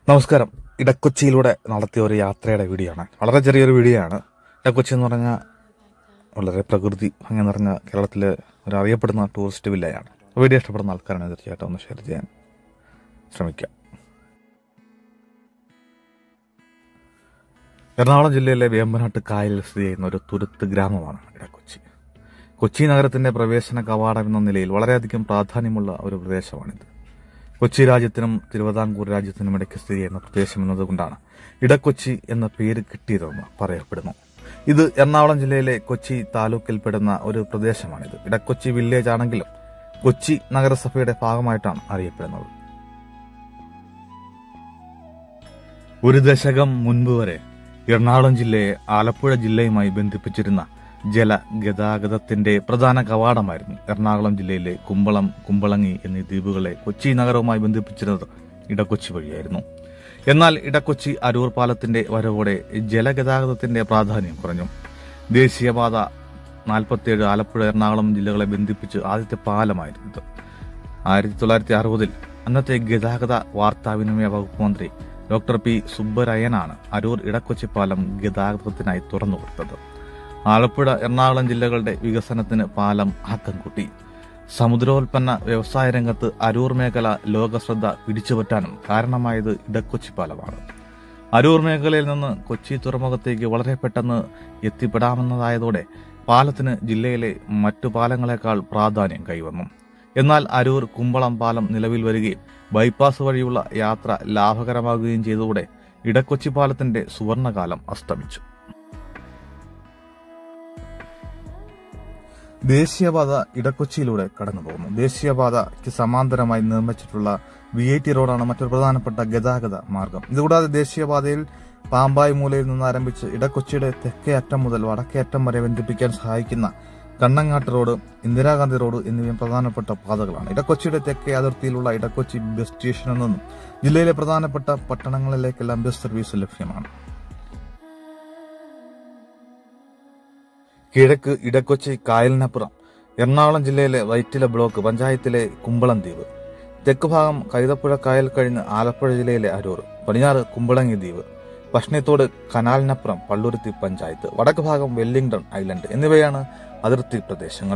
നമസ്കാരം ഇടക്കൊച്ചിയിലൂടെ നടത്തിയ ഒരു യാത്രയുടെ വീഡിയോ ആണ് വളരെ ചെറിയൊരു വീഡിയോ ആണ് ഇടക്കൊച്ചി എന്ന് പറഞ്ഞാൽ വളരെ പ്രകൃതി ഭംഗി നിറഞ്ഞ കേരളത്തിലെ ഒരു അറിയപ്പെടുന്ന ടൂറിസ്റ്റ് വില്ലയാണ് വീഡിയോ ഇഷ്ടപ്പെടുന്ന ആൾക്കാരാണ് തീർച്ചയായിട്ടും ഒന്ന് ഷെയർ ചെയ്യാൻ ശ്രമിക്കാം എറണാകുളം ജില്ലയിലെ വേമ്പനാട്ട് കായലിൽ സ്ഥിതി ചെയ്യുന്ന ഒരു തുരുത്ത് ഗ്രാമമാണ് ഇടക്കൊച്ചി കൊച്ചി നഗരത്തിന്റെ പ്രവേശന കവാടം എന്ന നിലയിൽ വളരെയധികം പ്രാധാന്യമുള്ള ഒരു പ്രദേശമാണിത് കൊച്ചി രാജ്യത്തിനും തിരുവിതാംകൂർ രാജ്യത്തിനും ഇടയ്ക്ക് സ്ഥിതി ചെയ്യുന്ന പ്രദേശം എന്നതുകൊണ്ടാണ് ഇടക്കൊച്ചി എന്ന പേര് കിട്ടിയതെന്ന് പറയപ്പെടുന്നു ഇത് എറണാകുളം ജില്ലയിലെ കൊച്ചി താലൂക്കിൽപ്പെടുന്ന ഒരു പ്രദേശമാണിത് ഇടക്കൊച്ചി വില്ലേജ് ആണെങ്കിലും കൊച്ചി നഗരസഭയുടെ ഭാഗമായിട്ടാണ് അറിയപ്പെടുന്നത് ഒരു ദശകം മുൻപ് വരെ എറണാകുളം ജില്ലയെ ആലപ്പുഴ ജില്ലയുമായി ബന്ധിപ്പിച്ചിരുന്ന ജലഗതാഗതത്തിന്റെ പ്രധാന കവാടമായിരുന്നു എറണാകുളം ജില്ലയിലെ കുമ്പളം കുമ്പളങ്ങി എന്നീ ദ്വീപുകളെ കൊച്ചി നഗരവുമായി ബന്ധിപ്പിച്ചിരുന്നത് ഇടക്കൊച്ചി വഴിയായിരുന്നു എന്നാൽ ഇടക്കൊച്ചി അരൂർ പാലത്തിന്റെ വരവോടെ ജലഗതാഗതത്തിന്റെ പ്രാധാന്യം കുറഞ്ഞു ദേശീയപാത നാൽപ്പത്തിയേഴ് ആലപ്പുഴ എറണാകുളം ജില്ലകളെ ബന്ധിപ്പിച്ച് ആദ്യത്തെ പാലമായിരുന്നു ഇത് ആയിരത്തി തൊള്ളായിരത്തി അറുപതിൽ അന്നത്തെ ഗതാഗത വാർത്താവിനിമയ വകുപ്പ് മന്ത്രി ഡോക്ടർ പി സുബ്ബരായനാണ് അരൂർ ഇടക്കൊച്ചി പാലം ഗതാഗതത്തിനായി തുറന്നു കൊടുത്തത് ആലപ്പുഴ എറണാകുളം ജില്ലകളുടെ വികസനത്തിന് പാലം ആക്കം കൂട്ടി സമുദ്രോൽപ്പന്ന വ്യവസായ രംഗത്ത് അരൂർ മേഖല ലോകശ്രദ്ധ പിടിച്ചുപറ്റാനും കാരണമായത് ഇടക്കൊച്ചി പാലമാണ് അരൂർ മേഖലയിൽ നിന്ന് കൊച്ചി തുറമുഖത്തേക്ക് വളരെ പെട്ടെന്ന് എത്തിപ്പെടാമെന്നതായതോടെ പാലത്തിന് ജില്ലയിലെ മറ്റു പാലങ്ങളെക്കാൾ പ്രാധാന്യം കൈവന്നു എന്നാൽ അരൂർ കുമ്പളം പാലം നിലവിൽ വരികയും ബൈപ്പാസ് വഴിയുള്ള യാത്ര ലാഭകരമാകുകയും ചെയ്തതോടെ ഇടക്കൊച്ചി പാലത്തിന്റെ സുവർണകാലം അസ്തമിച്ചു ദേശീയപാത ഇടക്കൊച്ചിയിലൂടെ കടന്നു പോകുന്നു ദേശീയപാതയ്ക്ക് സമാന്തരമായി നിർമ്മിച്ചിട്ടുള്ള വി ഐ ടി റോഡാണ് മറ്റൊരു പ്രധാനപ്പെട്ട ഗതാഗത മാർഗം ഇതുകൂടാതെ ദേശീയപാതയിൽ പാമ്പായി മൂലയിൽ നിന്ന് ആരംഭിച്ച് ഇടക്കൊച്ചിയുടെ തെക്കേ അറ്റം മുതൽ വടക്കേ അറ്റം വരെ ബന്ധിപ്പിക്കാൻ സഹായിക്കുന്ന കണ്ണങ്ങാട്ട് റോഡ് ഇന്ദിരാഗാന്ധി റോഡ് എന്നിവയും പ്രധാനപ്പെട്ട പാതകളാണ് ഇടക്കൊച്ചിയുടെ തെക്കേ അതിർത്തിയിലുള്ള ഇടക്കൊച്ചി ബസ് സ്റ്റേഷനിൽ നിന്നും ജില്ലയിലെ പ്രധാനപ്പെട്ട പട്ടണങ്ങളിലേക്കെല്ലാം ബസ് സർവീസ് ലഭ്യമാണ് കിഴക്ക് ഇടക്കൊച്ചി കായലിനപ്പുറം എറണാകുളം ജില്ലയിലെ വൈറ്റില ബ്ലോക്ക് പഞ്ചായത്തിലെ കുമ്പളം ദ്വീപ് തെക്ക് ഭാഗം കൈതപ്പുഴ കായൽ കഴിഞ്ഞ് ആലപ്പുഴ ജില്ലയിലെ അരൂർ പടിഞ്ഞാറ് കുമ്പളങ്ങി ദ്വീപ് പഷ്ണിത്തോട് കനാലിനപ്പുറം പള്ളുരുത്തി പഞ്ചായത്ത് വടക്ക് ഭാഗം വെല്ലിംഗ്ടൺ ഐലൻഡ് എന്നിവയാണ് അതിർത്തി പ്രദേശങ്ങൾ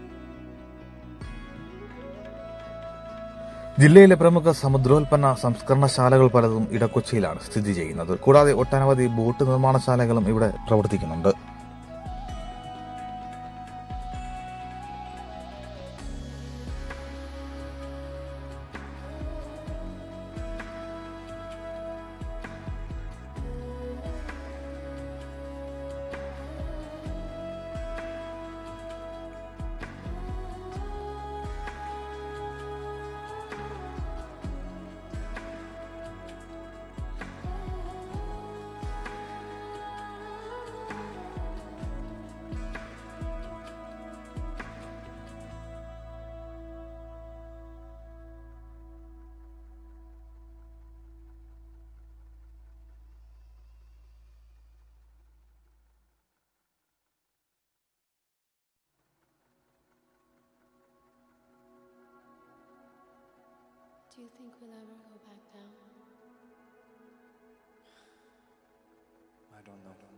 ജില്ലയിലെ പ്രമുഖ സമുദ്രോൽപ്പന്ന സംസ്കരണശാലകൾ പലതും ഇടക്കൊച്ചിയിലാണ് സ്ഥിതി ചെയ്യുന്നത് കൂടാതെ ഒട്ടനവധി ബോട്ട് നിർമ്മാണശാലകളും ഇവിടെ പ്രവർത്തിക്കുന്നുണ്ട് Do you think we'll ever go back down? I don't know.